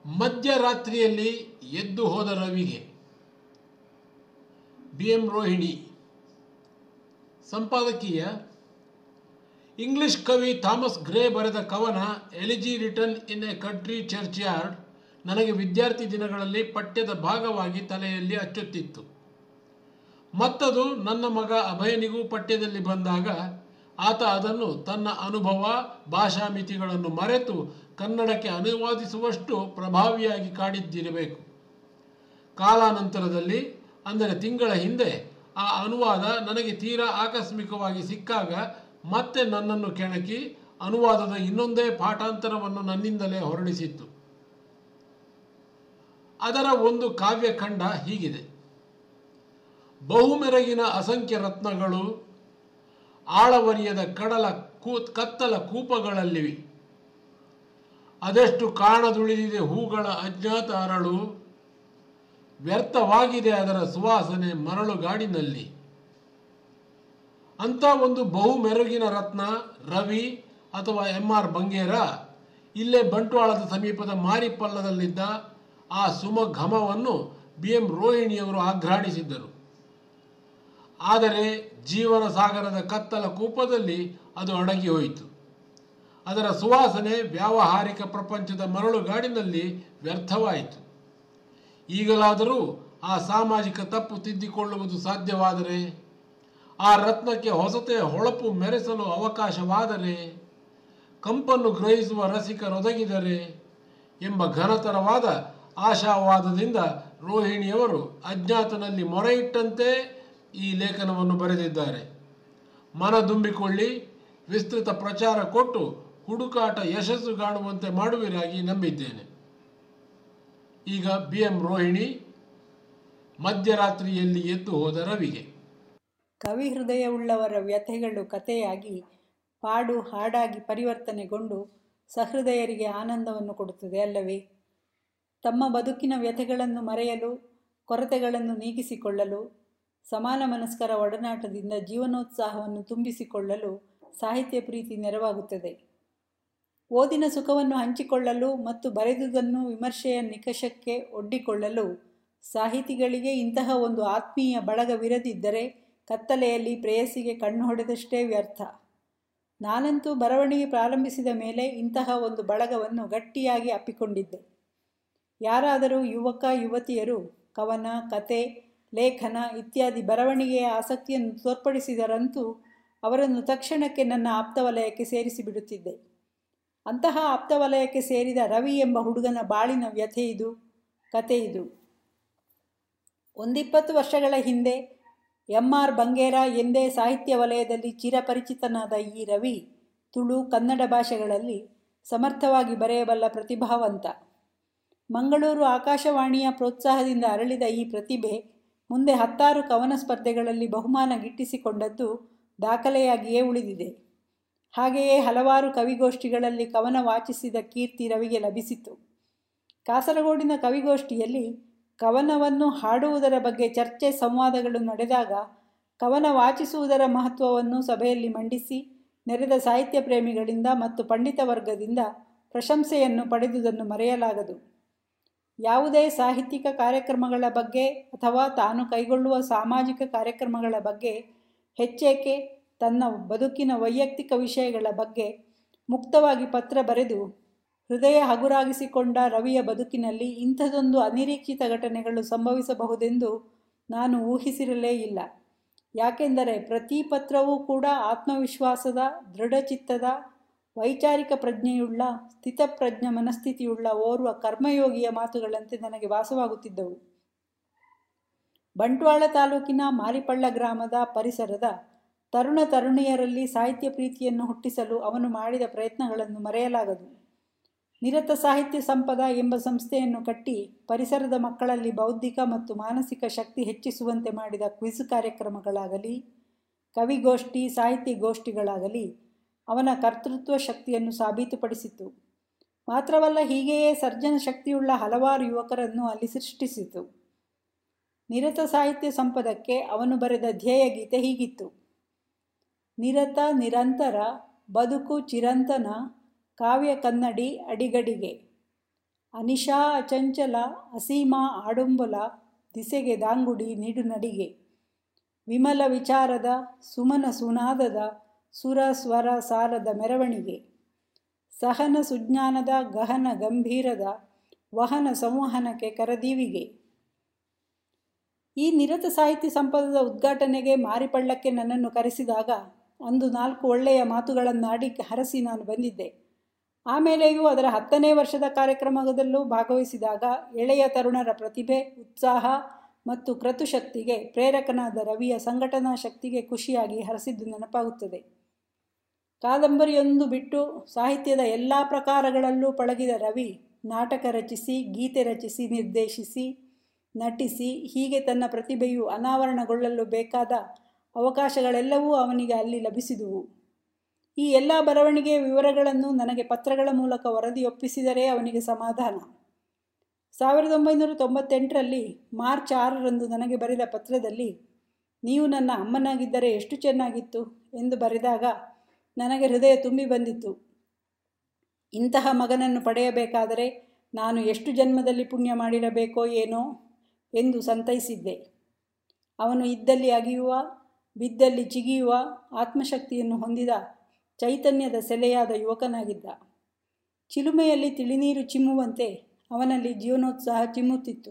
ಮಧ್ಯರಾತ್ರಿಯಲ್ಲಿ ಎದ್ದು ಹೋದ ರವಿಗೆ ಬಿ ಎಂ ರೋಹಿಣಿ ಸಂಪಾದಕೀಯ ಇಂಗ್ಲಿಷ್ ಕವಿ ಥಾಮಸ್ ಗ್ರೇ ಬರೆದ ಕವನ elegy written in a country churchyard ನನಗೆ ವಿದ್ಯಾರ್ಥಿ ದಿನಗಳಲ್ಲಿ ಪಠ್ಯದ ಭಾಗವಾಗಿ ತಲೆಯಲ್ಲಿ ಅಚ್ಚುತ್ತಿತ್ತು ಮತ್ತದು ನನ್ನ ಮಗ ಅಭಯನಿಗೂ ಪಠ್ಯದಲ್ಲಿ ಬಂದಾಗ ಆತ ಅದನ್ನು ತನ್ನ ಅನುಭವ ಭಾಷಾ ಮಿತಿಗಳನ್ನು ಮರೆತು ಕನ್ನಡಕ್ಕೆ ಅನುವಾದಿಸುವಷ್ಟು ಪ್ರಭಾವಿಯಾಗಿ ಕಾಡಿದ್ದಿರಬೇಕು ಕಾಲಾನಂತರದಲ್ಲಿ ಅಂದರೆ ತಿಂಗಳ ಹಿಂದೆ ಆ ಅನುವಾದ ನನಗೆ ತೀರಾ ಆಕಸ್ಮಿಕವಾಗಿ ಸಿಕ್ಕಾಗ ಮತ್ತೆ ನನ್ನನ್ನು ಕೆಣಕಿ ಅನುವಾದದ ಇನ್ನೊಂದೇ ಪಾಠಾಂತರವನ್ನು ನನ್ನಿಂದಲೇ ಹೊರಡಿಸಿತ್ತು ಅದರ ಒಂದು ಕಾವ್ಯಖಂಡ ಹೀಗಿದೆ ಬಹುಮೆರಗಿನ ಅಸಂಖ್ಯ ರತ್ನಗಳು ಆಳವರಿಯದ ಕಡಲ ಕೂ ಕತ್ತಲ ಕೂಪಗಳಲ್ಲಿವೆ ಅದೆಷ್ಟು ಕಾಣದುಳಿದಿದೆ ಹೂಗಳ ಅಜ್ಞಾತ ಅರಳು ವ್ಯರ್ಥವಾಗಿದೆ ಅದರ ಸುವಾಸನೆ ಮರಳುಗಾಡಿನಲ್ಲಿ ಅಂಥ ಒಂದು ಬಹು ಮೆರುಗಿನ ರತ್ನ ರವಿ ಅಥವಾ ಎಂ ಆರ್ ಬಂಗೇರ ಇಲ್ಲೇ ಬಂಟ್ವಾಳದ ಸಮೀಪದ ಮಾರಿಪಲ್ಲದಲ್ಲಿದ್ದ ಆ ಸುಮ ಘಮವನ್ನು ಬಿ ಎಂ ರೋಹಿಣಿಯವರು ಆಘ್ರಾಣಿಸಿದ್ದರು ಆದರೆ ಜೀವನ ಸಾಗರದ ಕತ್ತಲ ಕೂಪದಲ್ಲಿ ಅದು ಅಡಗಿ ಹೋಯಿತು ಅದರ ಸುವಾಸನೆ ವ್ಯಾವಹಾರಿಕ ಪ್ರಪಂಚದ ಮರಳುಗಾಡಿನಲ್ಲಿ ವ್ಯರ್ಥವಾಯಿತು ಈಗಲಾದರೂ ಆ ಸಾಮಾಜಿಕ ತಪ್ಪು ತಿದ್ದಿಕೊಳ್ಳುವುದು ಸಾಧ್ಯವಾದರೆ ಆ ರತ್ನಕ್ಕೆ ಹೊಸತೆ ಹೊಳಪು ಮೆರೆಸಲು ಅವಕಾಶವಾದರೆ ಕಂಪನ್ನು ಗ್ರಹಿಸುವ ರಸಿಕರೊದಗಿದರೆ ಎಂಬ ಘನತರವಾದ ಆಶಾವಾದದಿಂದ ರೋಹಿಣಿಯವರು ಅಜ್ಞಾತನಲ್ಲಿ ಮೊರೆಯಿಟ್ಟಂತೆ ಈ ಲೇಖನವನ್ನು ಬರೆದಿದ್ದಾರೆ ಮನದುಂಬಿಕೊಳ್ಳಿ ವಿಸ್ತೃತ ಪ್ರಚಾರ ಕೊಟ್ಟು ಹುಡುಕಾಟ ಯಶಸ್ಸು ಕಾಣುವಂತೆ ಮಾಡುವಿರಾಗಿ ನಂಬಿದ್ದೇನೆ ಈಗ ಬಿ ಎಂ ರೋಹಿಣಿ ಮಧ್ಯರಾತ್ರಿಯಲ್ಲಿ ಎದ್ದು ಹೋದ ರವಿಗೆ ಕವಿ ಹೃದಯವುಳ್ಳವರ ವ್ಯಥೆಗಳು ಕಥೆಯಾಗಿ ಪಾಡು ಹಾಡಾಗಿ ಪರಿವರ್ತನೆಗೊಂಡು ಸಹೃದಯರಿಗೆ ಆನಂದವನ್ನು ಕೊಡುತ್ತದೆ ಅಲ್ಲವೇ ತಮ್ಮ ಬದುಕಿನ ವ್ಯಥೆಗಳನ್ನು ಮರೆಯಲು ಕೊರತೆಗಳನ್ನು ನೀಗಿಸಿಕೊಳ್ಳಲು ಸಮಾನ ಮನಸ್ಕರ ಒಡನಾಟದಿಂದ ಜೀವನೋತ್ಸಾಹವನ್ನು ತುಂಬಿಸಿಕೊಳ್ಳಲು ಸಾಹಿತ್ಯ ಪ್ರೀತಿ ನೆರವಾಗುತ್ತದೆ ಓದಿನ ಸುಖವನ್ನು ಹಂಚಿಕೊಳ್ಳಲು ಮತ್ತು ಬರೆದುದನ್ನು ವಿಮರ್ಶೆಯ ನಿಕಷಕ್ಕೆ ಒಡ್ಡಿಕೊಳ್ಳಲು ಸಾಹಿತಿಗಳಿಗೆ ಇಂತಹ ಒಂದು ಆತ್ಮೀಯ ಬಳಗವಿರದಿದ್ದರೆ ಕತ್ತಲೆಯಲ್ಲಿ ಪ್ರೇಯಸಿಗೆ ಕಣ್ಣು ಹೊಡೆದಷ್ಟೇ ವ್ಯರ್ಥ ನಾನಂತೂ ಬರವಣಿಗೆ ಪ್ರಾರಂಭಿಸಿದ ಮೇಲೆ ಇಂತಹ ಒಂದು ಬಳಗವನ್ನು ಗಟ್ಟಿಯಾಗಿ ಅಪ್ಪಿಕೊಂಡಿದ್ದೆ ಯಾರಾದರೂ ಯುವಕ ಯುವತಿಯರು ಕವನ ಕತೆ ಲೇಖನ ಇತ್ಯಾದಿ ಬರವಣಿಗೆಯ ಆಸಕ್ತಿಯನ್ನು ತೋರ್ಪಡಿಸಿದರಂತೂ ಅವರನ್ನು ತಕ್ಷಣಕ್ಕೆ ನನ್ನ ಆಪ್ತವಲಯಕ್ಕೆ ಸೇರಿಸಿಬಿಡುತ್ತಿದ್ದೆ ಅಂತಹ ಆಪ್ತವಲಯಕ್ಕೆ ಸೇರಿದ ರವಿ ಎಂಬ ಹುಡುಗನ ಬಾಳಿನ ವ್ಯಥೆ ಇದು ಕತೆ ಇದು ಒಂದಿಪ್ಪತ್ತು ವರ್ಷಗಳ ಹಿಂದೆ ಎಂ ಆರ್ ಬಂಗೇರ ಎಂದೇ ಸಾಹಿತ್ಯ ವಲಯದಲ್ಲಿ ಚಿರಪರಿಚಿತನಾದ ಈ ರವಿ ತುಳು ಕನ್ನಡ ಭಾಷೆಗಳಲ್ಲಿ ಸಮರ್ಥವಾಗಿ ಬರೆಯಬಲ್ಲ ಪ್ರತಿಭಾವಂತ ಮಂಗಳೂರು ಆಕಾಶವಾಣಿಯ ಪ್ರೋತ್ಸಾಹದಿಂದ ಅರಳಿದ ಈ ಪ್ರತಿಭೆ ಮುಂದೆ ಹತ್ತಾರು ಕವನ ಸ್ಪರ್ಧೆಗಳಲ್ಲಿ ಬಹುಮಾನ ಗಿಟ್ಟಿಸಿಕೊಂಡದ್ದು ದಾಖಲೆಯಾಗಿಯೇ ಉಳಿದಿದೆ ಹಾಗೆಯೇ ಹಲವಾರು ಕವಿಗೋಷ್ಠಿಗಳಲ್ಲಿ ಕವನ ವಾಚಿಸಿದ ಕೀರ್ತಿ ರವಿಗೆ ಲಭಿಸಿತು ಕಾಸರಗೋಡಿನ ಕವಿಗೋಷ್ಠಿಯಲ್ಲಿ ಕವನವನ್ನು ಹಾಡುವುದರ ಬಗ್ಗೆ ಚರ್ಚೆ ಸಂವಾದಗಳು ನಡೆದಾಗ ಕವನ ವಾಚಿಸುವುದರ ಮಹತ್ವವನ್ನು ಸಭೆಯಲ್ಲಿ ಮಂಡಿಸಿ ನೆರೆದ ಸಾಹಿತ್ಯ ಪ್ರೇಮಿಗಳಿಂದ ಮತ್ತು ಪಂಡಿತ ವರ್ಗದಿಂದ ಪ್ರಶಂಸೆಯನ್ನು ಪಡೆದುದನ್ನು ಮರೆಯಲಾಗದು ಯಾವುದೇ ಸಾಹಿತ್ಯಿಕ ಕಾರ್ಯಕ್ರಮಗಳ ಬಗ್ಗೆ ಅಥವಾ ತಾನು ಕೈಗೊಳ್ಳುವ ಸಾಮಾಜಿಕ ಕಾರ್ಯಕ್ರಮಗಳ ಬಗ್ಗೆ ಹೆಚ್ಚೇಕೆ ತನ್ನ ಬದುಕಿನ ವೈಯಕ್ತಿಕ ವಿಷಯಗಳ ಬಗ್ಗೆ ಮುಕ್ತವಾಗಿ ಪತ್ರ ಬರೆದು ಹೃದಯ ಹಗುರಾಗಿಸಿಕೊಂಡ ರವಿಯ ಬದುಕಿನಲ್ಲಿ ಇಂಥದೊಂದು ಅನಿರೀಕ್ಷಿತ ಘಟನೆಗಳು ಸಂಭವಿಸಬಹುದೆಂದು ನಾನು ಊಹಿಸಿರಲೇ ಇಲ್ಲ ಯಾಕೆಂದರೆ ಪ್ರತಿ ಪತ್ರವೂ ಕೂಡ ಆತ್ಮವಿಶ್ವಾಸದ ದೃಢಚಿತ್ತದ ವೈಚಾರಿಕ ಪ್ರಜ್ಞೆಯುಳ್ಳ ಸ್ಥಿತಪ್ರಜ್ಞ ಮನಸ್ಥಿತಿಯುಳ್ಳ ಓರ್ವ ಕರ್ಮಯೋಗಿಯ ಮಾತುಗಳಂತೆ ನನಗೆ ಭಾಸವಾಗುತ್ತಿದ್ದವು ಬಂಟ್ವಾಳ ತಾಲೂಕಿನ ಮಾರಿಪಳ್ಳ ಗ್ರಾಮದ ಪರಿಸರದ ತರುಣ ತರುಣಿಯರಲ್ಲಿ ಸಾಹಿತ್ಯ ಪ್ರೀತಿಯನ್ನು ಹುಟ್ಟಿಸಲು ಅವನು ಮಾಡಿದ ಪ್ರಯತ್ನಗಳನ್ನು ಮರೆಯಲಾಗದು ನಿರತ ಸಾಹಿತ್ಯ ಸಂಪದ ಎಂಬ ಸಂಸ್ಥೆಯನ್ನು ಕಟ್ಟಿ ಪರಿಸರದ ಮಕ್ಕಳಲ್ಲಿ ಬೌದ್ಧಿಕ ಮತ್ತು ಮಾನಸಿಕ ಶಕ್ತಿ ಹೆಚ್ಚಿಸುವಂತೆ ಮಾಡಿದ ಕ್ವಿಜ್ ಕಾರ್ಯಕ್ರಮಗಳಾಗಲಿ ಕವಿಗೋಷ್ಠಿ ಸಾಹಿತ್ಯ ಗೋಷ್ಠಿಗಳಾಗಲಿ ಅವನ ಕರ್ತೃತ್ವ ಶಕ್ತಿಯನ್ನು ಸಾಬೀತುಪಡಿಸಿತು ಮಾತ್ರವಲ್ಲ ಹೀಗೆಯೇ ಸರ್ಜನ ಶಕ್ತಿಯುಳ್ಳ ಹಲವಾರು ಯುವಕರನ್ನು ಅಲ್ಲಿ ಸೃಷ್ಟಿಸಿತು ನಿರತ ಸಾಹಿತ್ಯ ಸಂಪದಕ್ಕೆ ಅವನು ಬರೆದ ಧ್ಯೇಯ ಗೀತೆ ಹೀಗಿತ್ತು ನಿರತ ನಿರಂತರ ಬದುಕು ಚಿರಂತನ ಕಾವ್ಯ ಕನ್ನಡಿ ಅಡಿಗಡಿಗೆ ಅನಿಶಾ ಅಚಂಚಲ ಅಸೀಮ ಆಡುಂಬಲ ದಿಸೆಗೆ ದಾಂಗುಡಿ ನಿಡುನಡಿಗೆ ವಿಮಲ ವಿಚಾರದ ಸುಮನ ಸುನಾದದ ಸುರ ಸ್ವರ ಸಾರದ ಮೆರವಣಿಗೆ ಸಹನ ಸುಜ್ಞಾನದ ಗಹನ ಗಂಭೀರದ ವಹನ ಸಂವಹನಕ್ಕೆ ಕರದೀವಿಗೆ ಈ ನಿರತ ಸಾಹಿತ್ಯ ಸಂಪದದ ಉದ್ಘಾಟನೆಗೆ ಮಾರಿಪಳ್ಳಕ್ಕೆ ನನ್ನನ್ನು ಕರೆಸಿದಾಗ ಅಂದು ನಾಲ್ಕು ಒಳ್ಳೆಯ ಮಾತುಗಳನ್ನಾಡಿ ಹರಸಿ ನಾನು ಬಂದಿದ್ದೆ ಆಮೇಲೆಯೂ ಅದರ ಹತ್ತನೇ ವರ್ಷದ ಕಾರ್ಯಕ್ರಮದಲ್ಲೂ ಭಾಗವಹಿಸಿದಾಗ ಎಳೆಯ ತರುಣರ ಪ್ರತಿಭೆ ಉತ್ಸಾಹ ಮತ್ತು ಕ್ರತುಶಕ್ತಿಗೆ ಪ್ರೇರಕನಾದ ರವಿಯ ಸಂಘಟನಾ ಶಕ್ತಿಗೆ ಖುಷಿಯಾಗಿ ಹರಸಿದ್ದು ನೆನಪಾಗುತ್ತದೆ ಕಾದಂಬರಿಯೊಂದು ಬಿಟ್ಟು ಸಾಹಿತ್ಯದ ಎಲ್ಲ ಪ್ರಕಾರಗಳಲ್ಲೂ ಪಳಗಿದ ರವಿ ನಾಟಕ ರಚಿಸಿ ಗೀತೆ ರಚಿಸಿ ನಿರ್ದೇಶಿಸಿ ನಟಿಸಿ ಹೀಗೆ ತನ್ನ ಪ್ರತಿಭೆಯು ಅನಾವರಣಗೊಳ್ಳಲು ಬೇಕಾದ ಅವಕಾಶಗಳೆಲ್ಲವೂ ಅವನಿಗೆ ಅಲ್ಲಿ ಲಭಿಸಿದುವು ಈ ಎಲ್ಲ ಬರವಣಿಗೆಯ ವಿವರಗಳನ್ನು ನನಗೆ ಪತ್ರಗಳ ಮೂಲಕ ವರದಿಯೊಪ್ಪಿಸಿದರೆ ಅವನಿಗೆ ಸಮಾಧಾನ ಸಾವಿರದ ಒಂಬೈನೂರ ತೊಂಬತ್ತೆಂಟರಲ್ಲಿ ಮಾರ್ಚ್ ಆರರಂದು ನನಗೆ ಬರೆದ ಪತ್ರದಲ್ಲಿ ನೀವು ನನ್ನ ಅಮ್ಮನಾಗಿದ್ದರೆ ಎಷ್ಟು ಚೆನ್ನಾಗಿತ್ತು ಎಂದು ಬರೆದಾಗ ನನಗೆ ಹೃದಯ ತುಂಬಿ ಬಂದಿತ್ತು ಇಂತಹ ಮಗನನ್ನು ಪಡೆಯಬೇಕಾದರೆ ನಾನು ಎಷ್ಟು ಜನ್ಮದಲ್ಲಿ ಪುಣ್ಯ ಮಾಡಿರಬೇಕೋ ಏನೋ ಎಂದು ಸಂತೈಸಿದ್ದೆ ಅವನು ಇದ್ದಲ್ಲಿ ಅಗಿಯುವ ಬಿದ್ದಲ್ಲಿ ಚಿಗಿಯುವ ಆತ್ಮಶಕ್ತಿಯನ್ನು ಹೊಂದಿದ ಚೈತನ್ಯದ ಸೆಲೆಯಾದ ಯುವಕನಾಗಿದ್ದ ಚಿಲುಮೆಯಲ್ಲಿ ತಿಳಿನೀರು ಚಿಮ್ಮುವಂತೆ ಅವನಲ್ಲಿ ಜೀವನೋತ್ಸಾಹ ಚಿಮ್ಮುತ್ತಿತ್ತು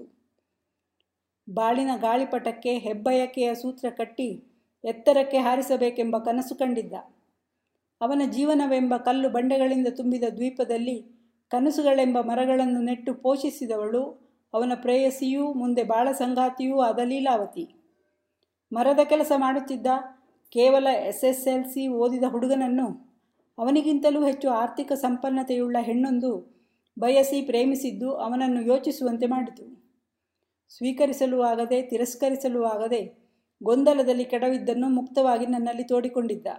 ಬಾಳಿನ ಗಾಳಿಪಟಕ್ಕೆ ಹೆಬ್ಬಯಕೆಯ ಸೂತ್ರ ಕಟ್ಟಿ ಎತ್ತರಕ್ಕೆ ಹಾರಿಸಬೇಕೆಂಬ ಕನಸು ಕಂಡಿದ್ದ ಅವನ ಜೀವನವೆಂಬ ಕಲ್ಲು ಬಂಡೆಗಳಿಂದ ತುಂಬಿದ ದ್ವೀಪದಲ್ಲಿ ಕನಸುಗಳೆಂಬ ಮರಗಳನ್ನು ನೆಟ್ಟು ಪೋಷಿಸಿದವಳು ಅವನ ಪ್ರೇಯಸಿಯೂ ಮುಂದೆ ಬಾಳ ಸಂಗಾತಿಯೂ ಆದ ಲೀಲಾವತಿ ಮರದ ಕೆಲಸ ಮಾಡುತ್ತಿದ್ದ ಕೇವಲ ಎಸ್ ಎಸ್ ಎಲ್ ಸಿ ಓದಿದ ಹುಡುಗನನ್ನು ಅವನಿಗಿಂತಲೂ ಹೆಚ್ಚು ಆರ್ಥಿಕ ಸಂಪನ್ನತೆಯುಳ್ಳ ಹೆಣ್ಣೊಂದು ಬಯಸಿ ಪ್ರೇಮಿಸಿದ್ದು ಅವನನ್ನು ಯೋಚಿಸುವಂತೆ ಮಾಡಿತು ಸ್ವೀಕರಿಸಲು ಆಗದೆ ತಿರಸ್ಕರಿಸಲು ಆಗದೆ ಗೊಂದಲದಲ್ಲಿ ಕೆಡವಿದ್ದನ್ನು ಮುಕ್ತವಾಗಿ ನನ್ನಲ್ಲಿ ತೋಡಿಕೊಂಡಿದ್ದ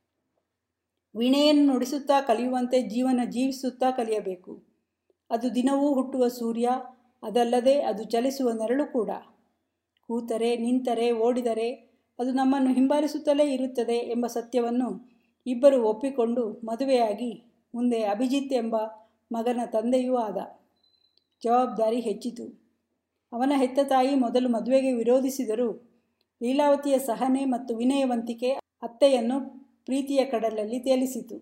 ವೀಣೆಯನ್ನು ನುಡಿಸುತ್ತಾ ಕಲಿಯುವಂತೆ ಜೀವನ ಜೀವಿಸುತ್ತಾ ಕಲಿಯಬೇಕು ಅದು ದಿನವೂ ಹುಟ್ಟುವ ಸೂರ್ಯ ಅದಲ್ಲದೆ ಅದು ಚಲಿಸುವ ನೆರಳು ಕೂಡ ಕೂತರೆ ನಿಂತರೆ ಓಡಿದರೆ ಅದು ನಮ್ಮನ್ನು ಹಿಂಬಾಲಿಸುತ್ತಲೇ ಇರುತ್ತದೆ ಎಂಬ ಸತ್ಯವನ್ನು ಇಬ್ಬರು ಒಪ್ಪಿಕೊಂಡು ಮದುವೆಯಾಗಿ ಮುಂದೆ ಅಭಿಜಿತ್ ಎಂಬ ಮಗನ ತಂದೆಯೂ ಆದ ಜವಾಬ್ದಾರಿ ಹೆಚ್ಚಿತು ಅವನ ಹೆತ್ತ ತಾಯಿ ಮೊದಲು ಮದುವೆಗೆ ವಿರೋಧಿಸಿದರೂ ಲೀಲಾವತಿಯ ಸಹನೆ ಮತ್ತು ವಿನಯವಂತಿಕೆ ಅತ್ತೆಯನ್ನು ಪ್ರೀತಿಯ ಕಡಲಲ್ಲಿ ತೇಲಿಸಿತು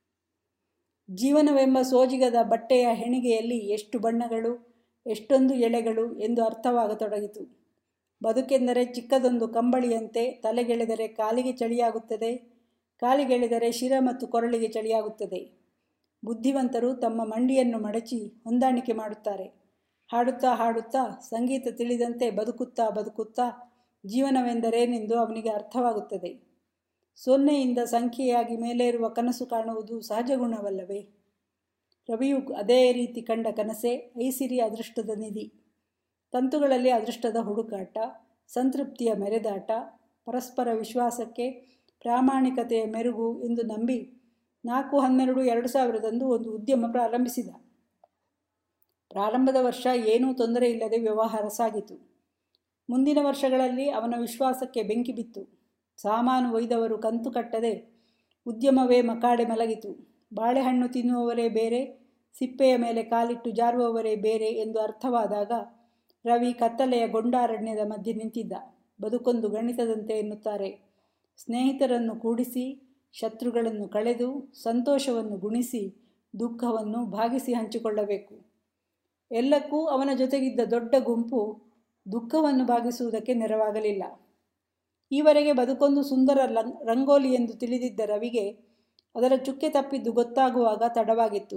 ಜೀವನವೆಂಬ ಸೋಜಿಗದ ಬಟ್ಟೆಯ ಹೆಣಿಗೆಯಲ್ಲಿ ಎಷ್ಟು ಬಣ್ಣಗಳು ಎಷ್ಟೊಂದು ಎಳೆಗಳು ಎಂದು ಅರ್ಥವಾಗತೊಡಗಿತು ಬದುಕೆಂದರೆ ಚಿಕ್ಕದೊಂದು ಕಂಬಳಿಯಂತೆ ತಲೆಗೆಳೆದರೆ ಕಾಲಿಗೆ ಚಳಿಯಾಗುತ್ತದೆ ಕಾಲಿಗೆಳೆದರೆ ಶಿರ ಮತ್ತು ಕೊರಳಿಗೆ ಚಳಿಯಾಗುತ್ತದೆ ಬುದ್ಧಿವಂತರು ತಮ್ಮ ಮಂಡಿಯನ್ನು ಮಡಚಿ ಹೊಂದಾಣಿಕೆ ಮಾಡುತ್ತಾರೆ ಹಾಡುತ್ತಾ ಹಾಡುತ್ತಾ ಸಂಗೀತ ತಿಳಿದಂತೆ ಬದುಕುತ್ತಾ ಬದುಕುತ್ತಾ ಜೀವನವೆಂದರೇನೆಂದು ಅವನಿಗೆ ಅರ್ಥವಾಗುತ್ತದೆ ಸೊನ್ನೆಯಿಂದ ಸಂಖ್ಯೆಯಾಗಿ ಮೇಲೇರುವ ಕನಸು ಕಾಣುವುದು ಸಹಜ ಗುಣವಲ್ಲವೇ ರವಿಯು ಅದೇ ರೀತಿ ಕಂಡ ಕನಸೇ ಐಸಿರಿ ಅದೃಷ್ಟದ ನಿಧಿ ತಂತುಗಳಲ್ಲಿ ಅದೃಷ್ಟದ ಹುಡುಕಾಟ ಸಂತೃಪ್ತಿಯ ಮೆರೆದಾಟ ಪರಸ್ಪರ ವಿಶ್ವಾಸಕ್ಕೆ ಪ್ರಾಮಾಣಿಕತೆಯ ಮೆರುಗು ಎಂದು ನಂಬಿ ನಾಲ್ಕು ಹನ್ನೆರಡು ಎರಡು ಸಾವಿರದಂದು ಒಂದು ಉದ್ಯಮ ಪ್ರಾರಂಭಿಸಿದ ಪ್ರಾರಂಭದ ವರ್ಷ ಏನೂ ತೊಂದರೆ ಇಲ್ಲದೆ ವ್ಯವಹಾರ ಸಾಗಿತು ಮುಂದಿನ ವರ್ಷಗಳಲ್ಲಿ ಅವನ ವಿಶ್ವಾಸಕ್ಕೆ ಬೆಂಕಿ ಬಿತ್ತು ಸಾಮಾನು ಒಯ್ದವರು ಕಂತು ಕಟ್ಟದೆ ಉದ್ಯಮವೇ ಮಕಾಡೆ ಮಲಗಿತು ಬಾಳೆಹಣ್ಣು ತಿನ್ನುವವರೇ ಬೇರೆ ಸಿಪ್ಪೆಯ ಮೇಲೆ ಕಾಲಿಟ್ಟು ಜಾರುವವರೇ ಬೇರೆ ಎಂದು ಅರ್ಥವಾದಾಗ ರವಿ ಕತ್ತಲೆಯ ಗೊಂಡಾರಣ್ಯದ ಮಧ್ಯೆ ನಿಂತಿದ್ದ ಬದುಕೊಂದು ಗಣಿತದಂತೆ ಎನ್ನುತ್ತಾರೆ ಸ್ನೇಹಿತರನ್ನು ಕೂಡಿಸಿ ಶತ್ರುಗಳನ್ನು ಕಳೆದು ಸಂತೋಷವನ್ನು ಗುಣಿಸಿ ದುಃಖವನ್ನು ಭಾಗಿಸಿ ಹಂಚಿಕೊಳ್ಳಬೇಕು ಎಲ್ಲಕ್ಕೂ ಅವನ ಜೊತೆಗಿದ್ದ ದೊಡ್ಡ ಗುಂಪು ದುಃಖವನ್ನು ಭಾಗಿಸುವುದಕ್ಕೆ ನೆರವಾಗಲಿಲ್ಲ ಈವರೆಗೆ ಬದುಕೊಂದು ಸುಂದರ ರಂಗೋಲಿ ಎಂದು ತಿಳಿದಿದ್ದ ರವಿಗೆ ಅದರ ಚುಕ್ಕೆ ತಪ್ಪಿದ್ದು ಗೊತ್ತಾಗುವಾಗ ತಡವಾಗಿತ್ತು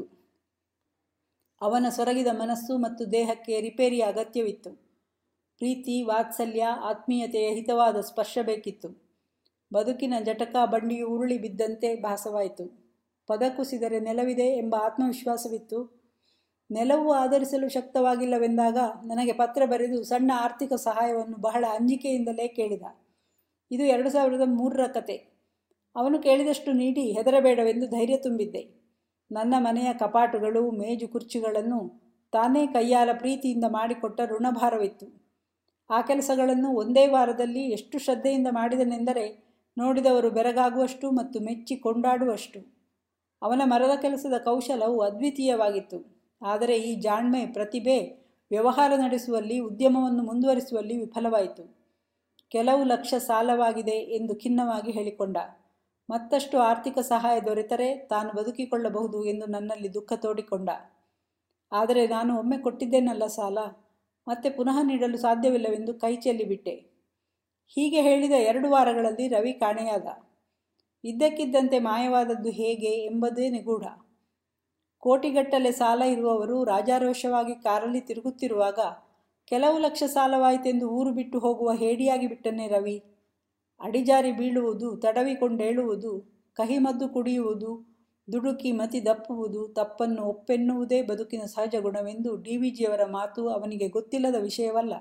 ಅವನ ಸೊರಗಿದ ಮನಸ್ಸು ಮತ್ತು ದೇಹಕ್ಕೆ ರಿಪೇರಿಯ ಅಗತ್ಯವಿತ್ತು ಪ್ರೀತಿ ವಾತ್ಸಲ್ಯ ಆತ್ಮೀಯತೆಯ ಹಿತವಾದ ಸ್ಪರ್ಶ ಬೇಕಿತ್ತು ಬದುಕಿನ ಜಟಕ ಬಂಡಿಯು ಉರುಳಿ ಬಿದ್ದಂತೆ ಭಾಸವಾಯಿತು ಪದ ಕುಸಿದರೆ ನೆಲವಿದೆ ಎಂಬ ಆತ್ಮವಿಶ್ವಾಸವಿತ್ತು ನೆಲವು ಆಧರಿಸಲು ಶಕ್ತವಾಗಿಲ್ಲವೆಂದಾಗ ನನಗೆ ಪತ್ರ ಬರೆದು ಸಣ್ಣ ಆರ್ಥಿಕ ಸಹಾಯವನ್ನು ಬಹಳ ಅಂಜಿಕೆಯಿಂದಲೇ ಕೇಳಿದ ಇದು ಎರಡು ಸಾವಿರದ ಮೂರರ ಕತೆ ಅವನು ಕೇಳಿದಷ್ಟು ನೀಡಿ ಹೆದರಬೇಡವೆಂದು ಧೈರ್ಯ ತುಂಬಿದ್ದೆ ನನ್ನ ಮನೆಯ ಕಪಾಟುಗಳು ಮೇಜು ಕುರ್ಚಿಗಳನ್ನು ತಾನೇ ಕೈಯಾಲ ಪ್ರೀತಿಯಿಂದ ಮಾಡಿಕೊಟ್ಟ ಋಣಭಾರವಿತ್ತು ಆ ಕೆಲಸಗಳನ್ನು ಒಂದೇ ವಾರದಲ್ಲಿ ಎಷ್ಟು ಶ್ರದ್ಧೆಯಿಂದ ಮಾಡಿದನೆಂದರೆ ನೋಡಿದವರು ಬೆರಗಾಗುವಷ್ಟು ಮತ್ತು ಮೆಚ್ಚಿ ಕೊಂಡಾಡುವಷ್ಟು ಅವನ ಮರದ ಕೆಲಸದ ಕೌಶಲವು ಅದ್ವಿತೀಯವಾಗಿತ್ತು ಆದರೆ ಈ ಜಾಣ್ಮೆ ಪ್ರತಿಭೆ ವ್ಯವಹಾರ ನಡೆಸುವಲ್ಲಿ ಉದ್ಯಮವನ್ನು ಮುಂದುವರಿಸುವಲ್ಲಿ ವಿಫಲವಾಯಿತು ಕೆಲವು ಲಕ್ಷ ಸಾಲವಾಗಿದೆ ಎಂದು ಖಿನ್ನವಾಗಿ ಹೇಳಿಕೊಂಡ ಮತ್ತಷ್ಟು ಆರ್ಥಿಕ ಸಹಾಯ ದೊರೆತರೆ ತಾನು ಬದುಕಿಕೊಳ್ಳಬಹುದು ಎಂದು ನನ್ನಲ್ಲಿ ದುಃಖ ತೋಡಿಕೊಂಡ ಆದರೆ ನಾನು ಒಮ್ಮೆ ಕೊಟ್ಟಿದ್ದೇನಲ್ಲ ಸಾಲ ಮತ್ತೆ ಪುನಃ ನೀಡಲು ಸಾಧ್ಯವಿಲ್ಲವೆಂದು ಕೈ ಚೆಲ್ಲಿಬಿಟ್ಟೆ ಹೀಗೆ ಹೇಳಿದ ಎರಡು ವಾರಗಳಲ್ಲಿ ರವಿ ಕಾಣೆಯಾದ ಇದ್ದಕ್ಕಿದ್ದಂತೆ ಮಾಯವಾದದ್ದು ಹೇಗೆ ಎಂಬುದೇ ನಿಗೂಢ ಕೋಟಿಗಟ್ಟಲೆ ಸಾಲ ಇರುವವರು ರಾಜಾರೋಷವಾಗಿ ಕಾರಲ್ಲಿ ತಿರುಗುತ್ತಿರುವಾಗ ಕೆಲವು ಲಕ್ಷ ಸಾಲವಾಯಿತೆಂದು ಊರು ಬಿಟ್ಟು ಹೋಗುವ ಹೇಡಿಯಾಗಿ ಬಿಟ್ಟನೇ ರವಿ ಅಡಿಜಾರಿ ಬೀಳುವುದು ತಡವಿಕೊಂಡೇಳುವುದು ಕಹಿಮದ್ದು ಕುಡಿಯುವುದು ದುಡುಕಿ ಮತಿ ದಪ್ಪುವುದು ತಪ್ಪನ್ನು ಒಪ್ಪೆನ್ನುವುದೇ ಬದುಕಿನ ಸಹಜ ಗುಣವೆಂದು ಡಿ ವಿ ಜಿಯವರ ಮಾತು ಅವನಿಗೆ ಗೊತ್ತಿಲ್ಲದ ವಿಷಯವಲ್ಲ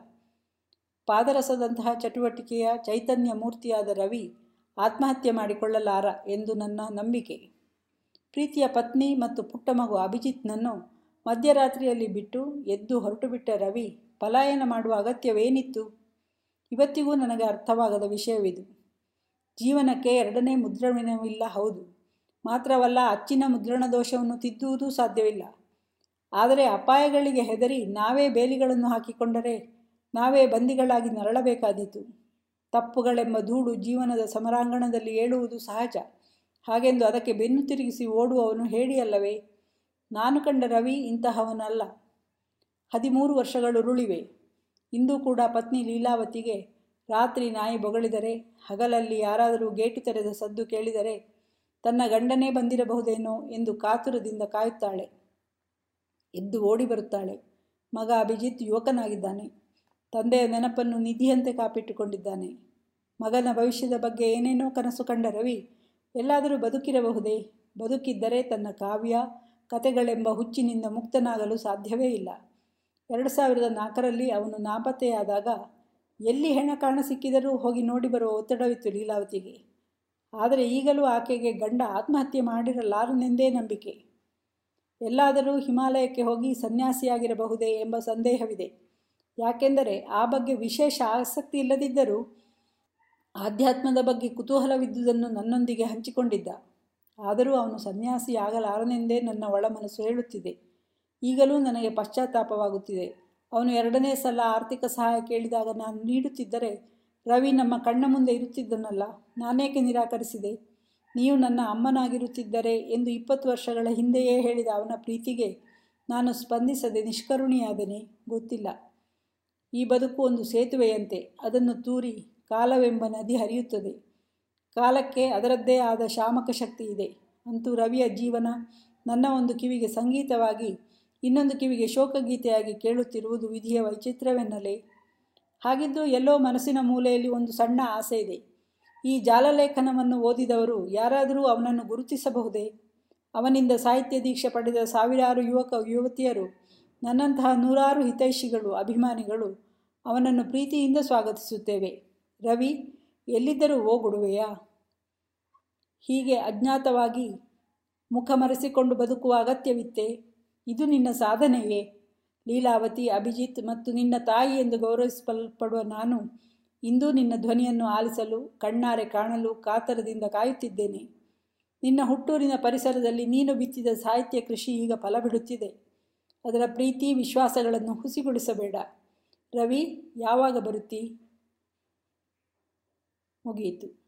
ಪಾದರಸದಂತಹ ಚಟುವಟಿಕೆಯ ಚೈತನ್ಯ ಮೂರ್ತಿಯಾದ ರವಿ ಆತ್ಮಹತ್ಯೆ ಮಾಡಿಕೊಳ್ಳಲಾರ ಎಂದು ನನ್ನ ನಂಬಿಕೆ ಪ್ರೀತಿಯ ಪತ್ನಿ ಮತ್ತು ಪುಟ್ಟ ಮಗು ಅಭಿಜಿತ್ನನ್ನು ಮಧ್ಯರಾತ್ರಿಯಲ್ಲಿ ಬಿಟ್ಟು ಎದ್ದು ಹೊರಟುಬಿಟ್ಟ ರವಿ ಪಲಾಯನ ಮಾಡುವ ಅಗತ್ಯವೇನಿತ್ತು ಇವತ್ತಿಗೂ ನನಗೆ ಅರ್ಥವಾಗದ ವಿಷಯವಿದು ಜೀವನಕ್ಕೆ ಎರಡನೇ ಮುದ್ರಣವಿಲ್ಲ ಹೌದು ಮಾತ್ರವಲ್ಲ ಅಚ್ಚಿನ ಮುದ್ರಣ ದೋಷವನ್ನು ತಿದ್ದುವುದೂ ಸಾಧ್ಯವಿಲ್ಲ ಆದರೆ ಅಪಾಯಗಳಿಗೆ ಹೆದರಿ ನಾವೇ ಬೇಲಿಗಳನ್ನು ಹಾಕಿಕೊಂಡರೆ ನಾವೇ ಬಂದಿಗಳಾಗಿ ನರಳಬೇಕಾದೀತು ತಪ್ಪುಗಳೆಂಬ ಧೂಳು ಜೀವನದ ಸಮರಾಂಗಣದಲ್ಲಿ ಏಳುವುದು ಸಹಜ ಹಾಗೆಂದು ಅದಕ್ಕೆ ಬೆನ್ನು ತಿರುಗಿಸಿ ಓಡುವವನು ಹೇಳಿಯಲ್ಲವೇ ನಾನು ಕಂಡ ರವಿ ಇಂತಹವನಲ್ಲ ಹದಿಮೂರು ವರ್ಷಗಳು ಉರುಳಿವೆ ಇಂದು ಕೂಡ ಪತ್ನಿ ಲೀಲಾವತಿಗೆ ರಾತ್ರಿ ನಾಯಿ ಬೊಗಳಿದರೆ ಹಗಲಲ್ಲಿ ಯಾರಾದರೂ ಗೇಟು ತೆರೆದ ಸದ್ದು ಕೇಳಿದರೆ ತನ್ನ ಗಂಡನೇ ಬಂದಿರಬಹುದೇನೋ ಎಂದು ಕಾತುರದಿಂದ ಕಾಯುತ್ತಾಳೆ ಎದ್ದು ಓಡಿ ಬರುತ್ತಾಳೆ ಮಗ ಅಭಿಜಿತ್ ಯುವಕನಾಗಿದ್ದಾನೆ ತಂದೆಯ ನೆನಪನ್ನು ನಿಧಿಯಂತೆ ಕಾಪಿಟ್ಟುಕೊಂಡಿದ್ದಾನೆ ಮಗನ ಭವಿಷ್ಯದ ಬಗ್ಗೆ ಏನೇನೋ ಕನಸು ಕಂಡ ರವಿ ಎಲ್ಲಾದರೂ ಬದುಕಿರಬಹುದೇ ಬದುಕಿದ್ದರೆ ತನ್ನ ಕಾವ್ಯ ಕತೆಗಳೆಂಬ ಹುಚ್ಚಿನಿಂದ ಮುಕ್ತನಾಗಲು ಸಾಧ್ಯವೇ ಇಲ್ಲ ಎರಡು ಸಾವಿರದ ನಾಲ್ಕರಲ್ಲಿ ಅವನು ನಾಪತ್ತೆಯಾದಾಗ ಎಲ್ಲಿ ಹೆಣ ಕಾಣ ಸಿಕ್ಕಿದರೂ ಹೋಗಿ ನೋಡಿ ಬರುವ ಒತ್ತಡವಿತ್ತು ಲೀಲಾವತಿಗೆ ಆದರೆ ಈಗಲೂ ಆಕೆಗೆ ಗಂಡ ಆತ್ಮಹತ್ಯೆ ಮಾಡಿರಲಾರನೆಂದೇ ನಂಬಿಕೆ ಎಲ್ಲಾದರೂ ಹಿಮಾಲಯಕ್ಕೆ ಹೋಗಿ ಸನ್ಯಾಸಿಯಾಗಿರಬಹುದೇ ಎಂಬ ಸಂದೇಹವಿದೆ ಯಾಕೆಂದರೆ ಆ ಬಗ್ಗೆ ವಿಶೇಷ ಆಸಕ್ತಿ ಇಲ್ಲದಿದ್ದರೂ ಆಧ್ಯಾತ್ಮದ ಬಗ್ಗೆ ಕುತೂಹಲವಿದ್ದುದನ್ನು ನನ್ನೊಂದಿಗೆ ಹಂಚಿಕೊಂಡಿದ್ದ ಆದರೂ ಅವನು ಸನ್ಯಾಸಿ ಆಗಲಾರನೆಂದೇ ನನ್ನ ಒಳ ಮನಸ್ಸು ಹೇಳುತ್ತಿದೆ ಈಗಲೂ ನನಗೆ ಪಶ್ಚಾತ್ತಾಪವಾಗುತ್ತಿದೆ ಅವನು ಎರಡನೇ ಸಲ ಆರ್ಥಿಕ ಸಹಾಯ ಕೇಳಿದಾಗ ನಾನು ನೀಡುತ್ತಿದ್ದರೆ ರವಿ ನಮ್ಮ ಕಣ್ಣ ಮುಂದೆ ಇರುತ್ತಿದ್ದನಲ್ಲ ನಾನೇಕೆ ನಿರಾಕರಿಸಿದೆ ನೀವು ನನ್ನ ಅಮ್ಮನಾಗಿರುತ್ತಿದ್ದರೆ ಎಂದು ಇಪ್ಪತ್ತು ವರ್ಷಗಳ ಹಿಂದೆಯೇ ಹೇಳಿದ ಅವನ ಪ್ರೀತಿಗೆ ನಾನು ಸ್ಪಂದಿಸದೆ ನಿಷ್ಕರುಣಿಯಾದನೆ ಗೊತ್ತಿಲ್ಲ ಈ ಬದುಕು ಒಂದು ಸೇತುವೆಯಂತೆ ಅದನ್ನು ತೂರಿ ಕಾಲವೆಂಬ ನದಿ ಹರಿಯುತ್ತದೆ ಕಾಲಕ್ಕೆ ಅದರದ್ದೇ ಆದ ಶಾಮಕ ಶಕ್ತಿ ಇದೆ ಅಂತೂ ರವಿಯ ಜೀವನ ನನ್ನ ಒಂದು ಕಿವಿಗೆ ಸಂಗೀತವಾಗಿ ಇನ್ನೊಂದು ಕಿವಿಗೆ ಶೋಕಗೀತೆಯಾಗಿ ಕೇಳುತ್ತಿರುವುದು ವಿಧಿಯ ವೈಚಿತ್ರ್ಯವೆನ್ನಲೇ ಹಾಗಿದ್ದು ಎಲ್ಲೋ ಮನಸ್ಸಿನ ಮೂಲೆಯಲ್ಲಿ ಒಂದು ಸಣ್ಣ ಆಸೆ ಇದೆ ಈ ಜಾಲಲೇಖನವನ್ನು ಓದಿದವರು ಯಾರಾದರೂ ಅವನನ್ನು ಗುರುತಿಸಬಹುದೇ ಅವನಿಂದ ಸಾಹಿತ್ಯ ದೀಕ್ಷೆ ಪಡೆದ ಸಾವಿರಾರು ಯುವಕ ಯುವತಿಯರು ನನ್ನಂತಹ ನೂರಾರು ಹಿತೈಷಿಗಳು ಅಭಿಮಾನಿಗಳು ಅವನನ್ನು ಪ್ರೀತಿಯಿಂದ ಸ್ವಾಗತಿಸುತ್ತೇವೆ ರವಿ ಎಲ್ಲಿದ್ದರೂ ಓಗುಡುವೆಯಾ ಹೀಗೆ ಅಜ್ಞಾತವಾಗಿ ಮುಖ ಮರೆಸಿಕೊಂಡು ಬದುಕುವ ಅಗತ್ಯವಿತ್ತೆ ಇದು ನಿನ್ನ ಸಾಧನೆಯೇ ಲೀಲಾವತಿ ಅಭಿಜಿತ್ ಮತ್ತು ನಿನ್ನ ತಾಯಿ ಎಂದು ಗೌರವಿಸಲ್ಪಡುವ ನಾನು ಇಂದು ನಿನ್ನ ಧ್ವನಿಯನ್ನು ಆಲಿಸಲು ಕಣ್ಣಾರೆ ಕಾಣಲು ಕಾತರದಿಂದ ಕಾಯುತ್ತಿದ್ದೇನೆ ನಿನ್ನ ಹುಟ್ಟೂರಿನ ಪರಿಸರದಲ್ಲಿ ನೀನು ಬಿತ್ತಿದ ಸಾಹಿತ್ಯ ಕೃಷಿ ಈಗ ಫಲ ಬಿಡುತ್ತಿದೆ ಅದರ ಪ್ರೀತಿ ವಿಶ್ವಾಸಗಳನ್ನು ಹುಸಿಗೊಳಿಸಬೇಡ ರವಿ ಯಾವಾಗ ಬರುತ್ತಿ ಮುಗಿಯಿತು